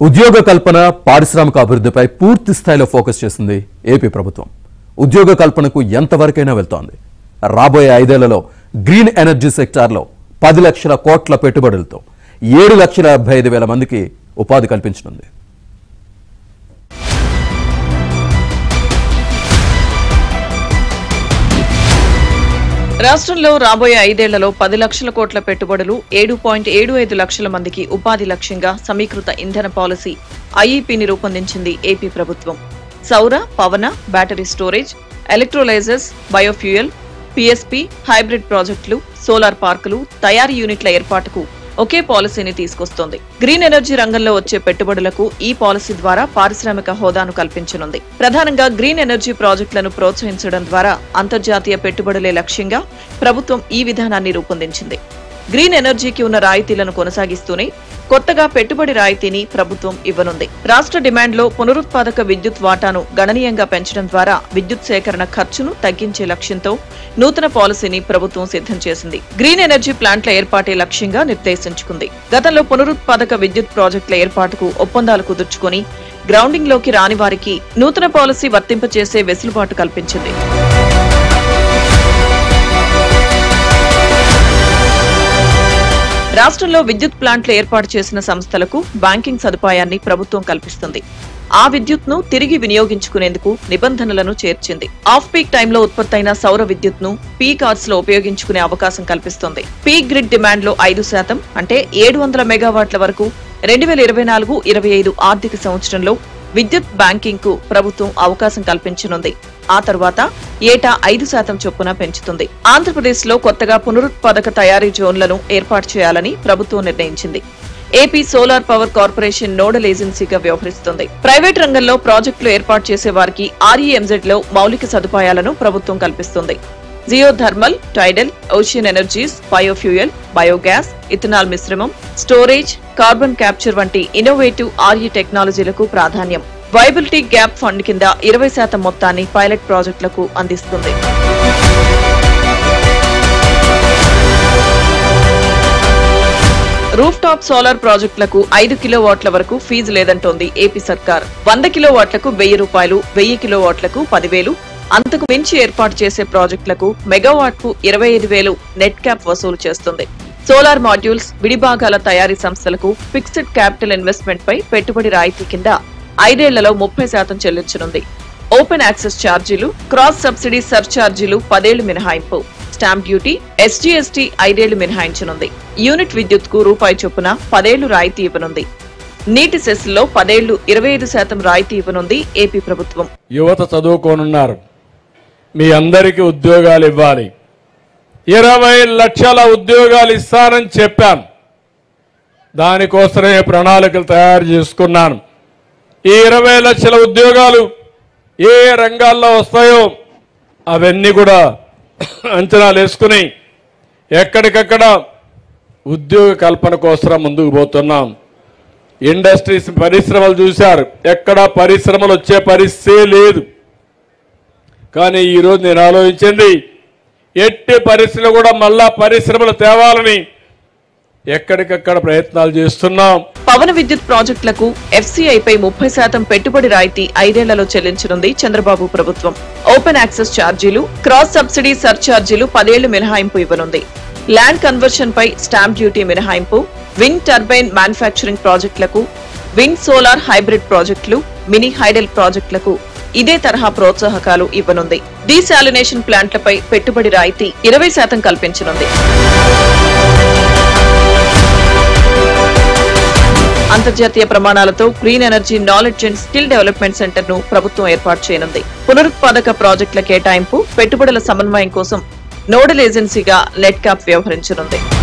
ఉద్యోగ కల్పన పారిశ్రామిక అభివృద్ధిపై పూర్తి స్థాయిలో ఫోకస్ చేసింది ఏపీ ప్రభుత్వం ఉద్యోగ కల్పనకు ఎంతవరకైనా వెళ్తోంది రాబోయే ఐదేళ్లలో గ్రీన్ ఎనర్జీ సెక్టార్లో పది లక్షల కోట్ల పెట్టుబడులతో ఏడు లక్షల డెబ్బై ఐదు వేల మందికి ఉపాధి కల్పించనుంది రాష్ట్రంలో రాబోయే ఐదేళ్లలో పది లక్షల కోట్ల పెట్టుబడులు ఏడు పాయింట్ ఏడు ఐదు లక్షల మందికి ఉపాధి లక్ష్యంగా సమీకృత ఇంధన పాలసీ ఐఈపీని రూపొందించింది ఏపీ ప్రభుత్వం సౌర పవన battery storage electrolysers biofuel PSP hybrid ప్రాజెక్టులు సోలార్ పార్కులు తయారీ యూనిట్ల ఏర్పాటుకు ఒకే పాలసీని తీసుకొస్తోంది గ్రీన్ ఎనర్జీ రంగంలో వచ్చే పెట్టుబడులకు ఈ పాలసీ ద్వారా పారిశ్రామిక హోదాను కల్పించనుంది ప్రధానంగా గ్రీన్ ఎనర్జీ ప్రాజెక్టులను ప్రోత్సహించడం ద్వారా అంతర్జాతీయ పెట్టుబడులే లక్ష్యంగా ప్రభుత్వం ఈ విధానాన్ని రూపొందించింది గ్రీన్ ఎనర్జీకి ఉన్న రాయితీలను కొనసాగిస్తూనే కొత్తగా పెట్టుబడి రాయితీని ప్రభుత్వం ఇవ్వనుంది రాష్ట్ర డిమాండ్లో పునరుత్పాదక విద్యుత్ వాటాను గణనీయంగా పెంచడం ద్వారా విద్యుత్ సేకరణ ఖర్చును తగ్గించే లక్ష్యంతో నూతన పాలసీని ప్రభుత్వం సిద్ధం చేసింది గ్రీన్ ఎనర్జీ ప్లాంట్ల ఏర్పాటే లక్ష్యంగా నిర్దేశించుకుంది గతంలో పునరుత్పాదక విద్యుత్ ప్రాజెక్టుల ఏర్పాటుకు ఒప్పందాలు కుదుర్చుకొని గ్రౌండింగ్ లోకి రాని వారికి నూతన పాలసీ వర్తింపచేసే వెసులుబాటు కల్పించింది రాష్ట్రంలో విద్యుత్ ప్లాంట్లు ఏర్పాటు చేసిన సంస్థలకు బ్యాంకింగ్ సదుపాయాన్ని ప్రభుత్వం కల్పిస్తుంది ఆ విద్యుత్ను తిరిగి వినియోగించుకునేందుకు నిబంధనలను చేర్చింది ఆఫ్ పీక్ టైంలో ఉత్పత్తైన సౌర విద్యుత్ను పీక్ అవర్స్ లో ఉపయోగించుకునే అవకాశం కల్పిస్తుంది పీక్ గ్రిడ్ డిమాండ్ లో ఐదు శాతం అంటే ఏడు వందల మెగావాట్ల వరకు రెండు వేల ఇరవై నాలుగు ఇరవై ఐదు ఆర్థిక సంవత్సరంలో విద్యుత్ బ్యాంకింగ్ కు ప్రభుత్వం అవకాశం కల్పించనుంది ఆ తర్వాత ఏటా ఐదు శాతం చొప్పున పెంచుతుంది ఆంధ్రప్రదేశ్ లో కొత్తగా పునరుత్పాదక తయారీ జోన్లను ఏర్పాటు చేయాలని ప్రభుత్వం నిర్ణయించింది AP solar power corporation nodal ఏజెన్సీగా వ్యవహరిస్తుంది ప్రైవేట్ రంగంలో ప్రాజెక్టులు ఏర్పాటు చేసే వారికి ఆర్ఈఎంజెడ్ లో మౌలిక సదుపాయాలను ప్రభుత్వం కల్పిస్తుంది geo thermal tidal ocean energies biofuel biogas ethanol మిశ్రమం స్టోరేజ్ కార్బన్ క్యాప్చర్ వంటి ఇన్నోవేటివ్ ఆర్ఈ టెక్నాలజీలకు ప్రాధాన్యం వైబిలిటీ గ్యాప్ ఫండ్ కింద ఇరవై శాతం మొత్తాన్ని పైలట్ ప్రాజెక్టులకు అందిస్తుంది రూఫ్ టాప్ సోలార్ ప్రాజెక్టులకు ఐదు కిలోవాట్ల వరకు ఫీజు లేదంటోంది ఏపీ సర్కార్ వంద కిలోవాట్లకు వెయ్యి రూపాయలు వెయ్యి కిలోవాట్లకు పదివేలు అంతకు మించి ఏర్పాటు చేసే ప్రాజెక్టులకు మెగావాట్ కు ఇరవై ఐదు వేలు నెట్ క్యాప్ వసూలు చేస్తుంది సోలార్ మాడ్యూల్స్ విడిభాగాల తయారీ సంస్థలకు ఫిక్స్డ్ క్యాపిటల్ ఇన్వెస్ట్మెంట్ పై పెట్టుబడి రాయితీ కింద ఐదేళ్లలో ముప్పై శాతం చెల్లించనుంది ఓపెన్ యాక్సెస్ ఛార్జీలు క్రాస్ సబ్సిడీ సర్ఛార్జీలు పదేళ్లు మినహాయింపు స్టాంప్ డ్యూటీ ఎస్జీఎస్టీ ఐదేళ్లు మినహాయించనుంది యూనిట్ విద్యుత్ కు రూపాయి చొప్పున పదేళ్లు రాయితీ ఇవ్వనుంది నీటి సెస్లో పదేళ్లు ఇరవై ఐదు శాతం రాయితీ ఇవ్వనుంది ఏపీ ప్రభుత్వం యువత చదువుకోనున్నారు మీ అందరికీ ఉద్యోగాలు ఇవ్వాలి ఇరవై లక్షల ఉద్యోగాలు ఇస్తానని చెప్పాను దానికోసమే ప్రణాళికలు తయారు చేసుకున్నాను ఈ ఇరవై లక్షల ఉద్యోగాలు ఏ రంగాల్లో వస్తాయో అవన్నీ కూడా అంచనాలు వేసుకుని ఎక్కడికక్కడ ఉద్యోగ కల్పన కోసం ముందుకు పోతున్నాం ఇండస్ట్రీస్ పరిశ్రమలు చూశారు ఎక్కడ పరిశ్రమలు వచ్చే పరిస్థితే లేదు కానీ ఈరోజు నేను ఆలోచించింది ఎట్టి పరిస్థితులు కూడా మళ్ళా పరిశ్రమలు తేవాలని ఎక్కడికక్కడ ప్రయత్నాలు చేస్తున్నాం పవన విద్యుత్ ప్రాజెక్టులకు ఎఫ్సీఐపై ముప్పై శాతం పెట్టుబడి రాయితీ ఐదేళ్లలో చెల్లించనుంది చంద్రబాబు ప్రభుత్వం ఓపెన్ యాక్సెస్ ఛార్జీలు క్రాస్ సబ్సిడీ సర్ఛార్జీలు పదేళ్లు మినహాయింపు ఇవ్వనుంది ల్యాండ్ కన్వర్షన్ పై స్టాంప్ డ్యూటీ మినహాయింపు విండ్ టర్బైన్ మ్యానుఫ్యాక్చరింగ్ ప్రాజెక్టులకు విండ్ సోలార్ హైబ్రిడ్ ప్రాజెక్టులు మినీ హైడల్ ప్రాజెక్టులకు ఇదే తరహా ప్రోత్సాహకాలు ఇవ్వనుంది డీశాలినేషన్ ప్లాంట్లపై పెట్టుబడి రాయితీ ఇరవై శాతం కల్పించనుంది అంతర్జాతీయ ప్రమాణాలతో green energy knowledge and skill development centre ను ప్రభుత్వం ఏర్పాటు చేయనుంది పునరుత్పాదక ప్రాజెక్టుల కేటాయింపు పెట్టుబడుల సమన్వయం కోసం నోడల్ ఏజెన్సీగా నెట్ క్యాప్ వ్యవహరించనుంది